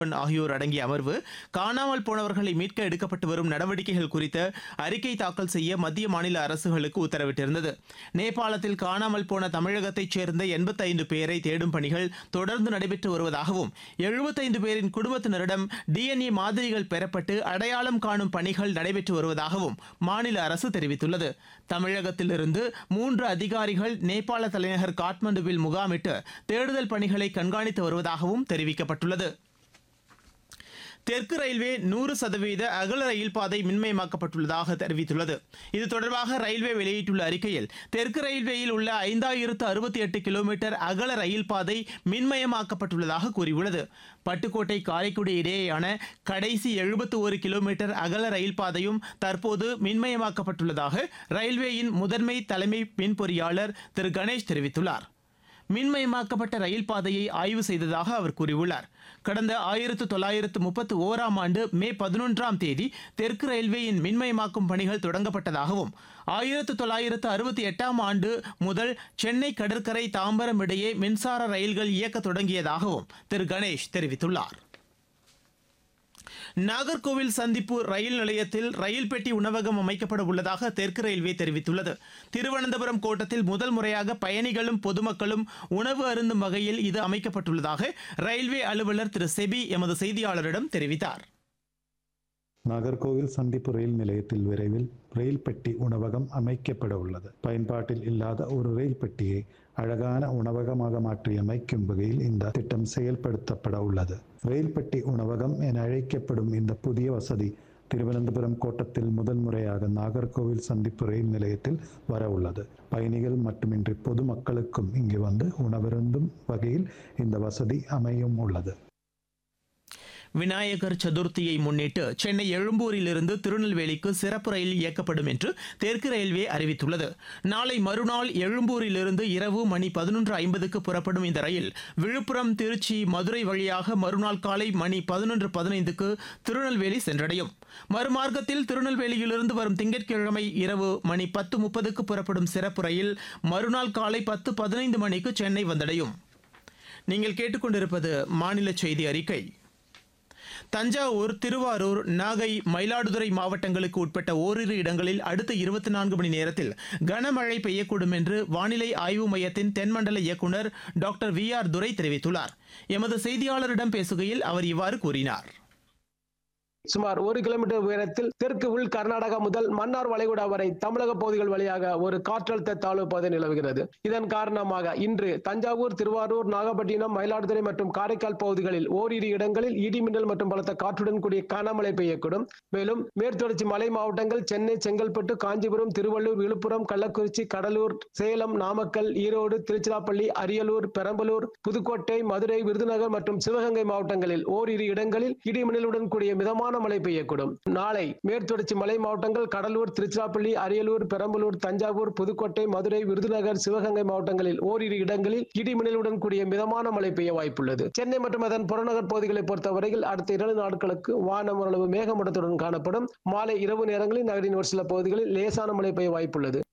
ஆகியோர் அடங்கிய அமர்வு காணாமல் போனவர்களை மீட்க எடுக்கப்பட்டு வரும் நடவடிக்கைகள் குறித்த அறிக்கை தாக்கல் செய்ய மத்திய மாநில அரசுகளுக்கு உத்தரவிட்டிருந்தது நேபாளத்தில் காணாமல் போன தமிழகத்தைச் சேர்ந்த எண்பத்தைந்து பேரை தேடும் பணிகள் தொடர்ந்து நடைபெற்று வருவதாகவும் எழுபத்தைந்து பேரின் குடும்பத்தினரிடம் டிஎன்ஏ மாதிரிகள் பெறப்பட்டு அடையாளம் காணும் பணிகள் நடைபெற்று வருவதாகவும் மாநில அரசு தெரிவித்துள்ளது தமிழகத்திலிருந்து மூன்று அதிகாரிகள் நேபாள தலைநகர் காட்மண்டுவில் முகாமிட்டு தேடுதல் பணிகளை கண்காணித்து வருவதாகவும் தெரிவிக்கப்பட்டுள்ளது தெற்கு ரயில்வே நூறு சதவீத அகல ரயில் பாதை மின்மயமாக்கப்பட்டுள்ளதாக தெரிவித்துள்ளது இது தொடர்பாக ரயில்வே வெளியிட்டுள்ள அறிக்கையில் தெற்கு ரயில்வேயில் உள்ள ஐந்தாயிரத்து அறுபத்தி எட்டு கிலோமீட்டர் அகல ரயில் பாதை மின்மயமாக்கப்பட்டுள்ளதாக கூறியுள்ளது பட்டுக்கோட்டை காரைக்குடி இடையேயான கடைசி எழுபத்து ஒரு கிலோமீட்டர் அகல ரயில் பாதையும் தற்போது மின்மயமாக்கப்பட்டுள்ளதாக ரயில்வேயின் முதன்மை தலைமை மின் பொறியாளர் திரு கணேஷ் தெரிவித்துள்ளார் மின்மயமாக்கப்பட்ட ரயில் பாதையை ஆய்வு செய்ததாக அவர் கூறியுள்ளார் கடந்த ஆயிரத்து தொள்ளாயிரத்து முப்பத்து ஓராம் ஆண்டு மே பதினொன்றாம் தேதி தெற்கு ரயில்வேயின் மின்மயமாக்கும் பணிகள் தொடங்கப்பட்டதாகவும் ஆயிரத்து தொள்ளாயிரத்து அறுபத்தி எட்டாம் ஆண்டு முதல் சென்னை கடற்கரை தாம்பரம் இடையே மின்சார ரயில்கள் இயக்க தொடங்கியதாகவும் திரு கணேஷ் தெரிவித்துள்ளார் நாகர்கோவில் சந்திப்பு ரயில் நிலையத்தில் ரயில் பெட்டி உணவகம் அமைக்கப்பட உள்ளதாக தெற்கு ரயில்வே தெரிவித்துள்ளது திருவனந்தபுரம் கோட்டத்தில் முதல் முறையாக பயணிகளும் பொதுமக்களும் உணவு அருந்தும் வகையில் இது அமைக்கப்பட்டுள்ளதாக ரயில்வே அலுவலர் திரு செபி எமது செய்தியாளரிடம் தெரிவித்தார் நாகர்கோவில் சந்திப்பு ரயில் நிலையத்தில் விரைவில் ரயில் பெட்டி உணவகம் அமைக்கப்பட உள்ளது பயன்பாட்டில் இல்லாத ஒரு ரயில் பெட்டியை அழகான உணவகமாக மாற்றி அமைக்கும் வகையில் இந்த திட்டம் செயல்படுத்தப்பட உள்ளது ரயில் பெட்டி உணவகம் என அழைக்கப்படும் இந்த புதிய வசதி திருவனந்தபுரம் கோட்டத்தில் முதல் முறையாக நாகர்கோவில் சந்திப்பு ரயில் நிலையத்தில் வர உள்ளது பயணிகள் மட்டுமின்றி பொதுமக்களுக்கும் இங்கு வந்து உணவருந்தும் வகையில் இந்த வசதி அமையும் உள்ளது விநாயகர் சதுர்த்தியை முன்னிட்டு சென்னை எழும்பூரிலிருந்து திருநெல்வேலிக்கு சிறப்பு ரயில் இயக்கப்படும் என்று தெற்கு ரயில்வே அறிவித்துள்ளது நாளை மறுநாள் எழும்பூரிலிருந்து இரவு மணி பதினொன்று ஐம்பதுக்கு புறப்படும் இந்த ரயில் விழுப்புரம் திருச்சி மதுரை வழியாக மறுநாள் காலை மணி பதினொன்று பதினைந்துக்கு திருநெல்வேலி சென்றடையும் மறுமார்க்கத்தில் திருநெல்வேலியிலிருந்து வரும் திங்கட்கிழமை இரவு மணி பத்து முப்பதுக்கு புறப்படும் சிறப்பு ரயில் மறுநாள் காலை பத்து பதினைந்து மணிக்கு சென்னை வந்தடையும் நீங்கள் கேட்டுக்கொண்டிருப்பது மாநில செய்தி அறிக்கை தஞ்சாவூர் திருவாரூர் நாகை மயிலாடுதுறை மாவட்டங்களுக்கு உட்பட்ட ஓரிரு இடங்களில் அடுத்த இருபத்தி நான்கு மணி நேரத்தில் கனமழை பெய்யக்கூடும் என்று வானிலை ஆய்வு மையத்தின் தென்மண்டல இயக்குநர் டாக்டர் வி ஆர் துரை தெரிவித்துள்ளார் எமது செய்தியாளரிடம் பேசுகையில் அவர் இவ்வாறு கூறினார் சுமார் ஒரு கிலோமீட்டர் உயரத்தில் தெற்கு உள் கர்நாடகா முதல் மன்னார் வளைகுடா வரை தமிழக பகுதிகள் வழியாக ஒரு காற்றழுத்த தாழ்வு பாதை நிலவுகிறது இதன் காரணமாக இன்று தஞ்சாவூர் திருவாரூர் நாகப்பட்டினம் மயிலாடுதுறை மற்றும் காரைக்கால் பகுதிகளில் ஓரிரு இடங்களில் இடிமின்னல் மற்றும் பலத்த காற்றுடன் கூடிய கனமழை பெய்யக்கூடும் மேலும் மேற்தொடர்ச்சி மலை மாவட்டங்கள் சென்னை செங்கல்பட்டு காஞ்சிபுரம் திருவள்ளூர் விழுப்புரம் கள்ளக்குறிச்சி கடலூர் சேலம் நாமக்கல் ஈரோடு திருச்சிராப்பள்ளி அரியலூர் பெரம்பலூர் புதுக்கோட்டை மதுரை விருதுநகர் மற்றும் சிவகங்கை மாவட்டங்களில் ஓரிரு இடங்களில் இடிமின்னலுடன் கூடிய மிதமான மழை பெய்யக்கூடும் நாளை மேற்தொடர்ச்சி மலை மாவட்டங்கள் கடலூர் திருச்சிராப்பள்ளி அரியலூர் பெரம்பலூர் தஞ்சாவூர் புதுக்கோட்டை மதுரை விருதுநகர் சிவகங்கை மாவட்டங்களில் ஓரிரு இடங்களில் இடிமின்னலுடன் கூடிய மிதமான மழை பெய்ய வாய்ப்புள்ளது சென்னை மற்றும் அதன் புறநகர் பகுதிகளை பொறுத்தவரையில் அடுத்த இரண்டு நாட்களுக்கு வானம் ஓரளவு மேகமூட்டத்துடன் காணப்படும் மாலை இரவு நேரங்களில் நகரின் ஒரு சில பகுதிகளில் லேசான மழை பெய்ய வாய்ப்புள்ளது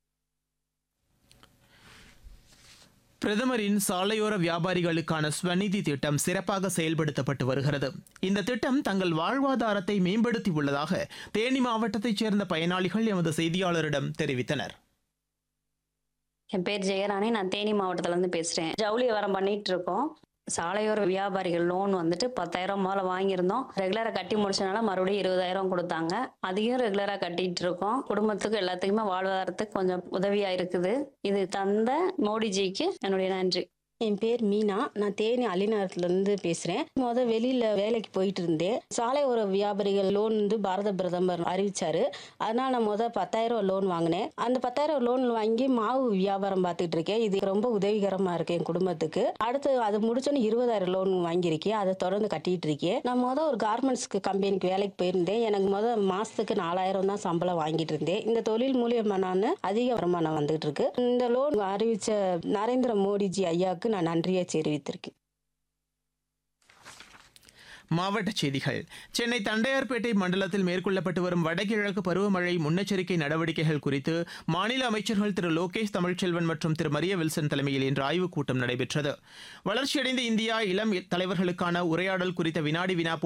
பிரதமரின் சாலையோர வியாபாரிகளுக்கான ஸ்வநிதி திட்டம் சிறப்பாக செயல்படுத்தப்பட்டு வருகிறது இந்த திட்டம் தங்கள் வாழ்வாதாரத்தை மேம்படுத்தியுள்ளதாக தேனி மாவட்டத்தைச் சேர்ந்த பயனாளிகள் எமது செய்தியாளரிடம் தெரிவித்தனர் என் பேர் ஜெயராணி நான் தேனி மாவட்டத்துல இருந்து பேசுறேன் ஜவுளி வியாபாரம் பண்ணிட்டு இருக்கோம் சாலையோர வியாபாரிகள் லோன் வந்துட்டு பத்தாயிரம் முதல்ல வாங்கியிருந்தோம் ரெகுலரா கட்டி முடிச்சனால மறுபடியும் இருபதாயிரம் கொடுத்தாங்க அதையும் ரெகுலரா கட்டிட்டு இருக்கோம் குடும்பத்துக்கு எல்லாத்துக்குமே வாழ்வாதாரத்துக்கு கொஞ்சம் உதவியா இருக்குது இது தந்த மோடிஜிக்கு என்னுடைய நன்றி என் பேர் மீனா நான் தேனி அலிநகரத்துல இருந்து பேசுறேன் முத வெளியில வேலைக்கு போயிட்டு இருந்தேன் சாலை ஒரு வியாபாரிகள் லோன் வந்து பாரத பிரதமர் அறிவிச்சாரு அதனால நான் முத பத்தாயிரம் லோன் வாங்கினேன் அந்த பத்தாயிரம் லோன் வாங்கி மாவு வியாபாரம் பார்த்துட்டு இருக்கேன் இது ரொம்ப உதவிகரமா இருக்கு என் குடும்பத்துக்கு அடுத்து அது முடிச்சோன்னு இருபதாயிரம் லோன் வாங்கியிருக்கேன் அதை தொடர்ந்து கட்டிட்டு இருக்கேன் நான் முத ஒரு கார்மெண்ட்ஸ்க்கு கம்பெனிக்கு வேலைக்கு போயிருந்தேன் எனக்கு முத மாசத்துக்கு நாலாயிரம் தான் சம்பளம் வாங்கிட்டு இருந்தேன் இந்த தொழில் மூலியமா நான் அதிக வருமானம் வந்துகிட்டு இருக்கு இந்த லோன் அறிவிச்ச நரேந்திர மோடிஜி ஐயாவுக்கு நான் நன்றியை தெரிவித்திருக்கேன் மாவட்டச் செய்திகள் சென்னை தண்டையார்பேட்டை மண்டலத்தில் மேற்கொள்ளப்பட்டு வரும் வடகிழக்கு பருவமழை முன்னெச்சரிக்கை நடவடிக்கைகள் குறித்து மாநில அமைச்சர்கள் திரு லோகேஷ் தமிழ்ச்செல்வன் மற்றும் திரு மரிய வில்சன் தலைமையில் இன்று ஆய்வுக் கூட்டம் நடைபெற்றது வளர்ச்சியடைந்த இந்தியா இளம் தலைவர்களுக்கான உரையாடல் குறித்த வினாடி வினா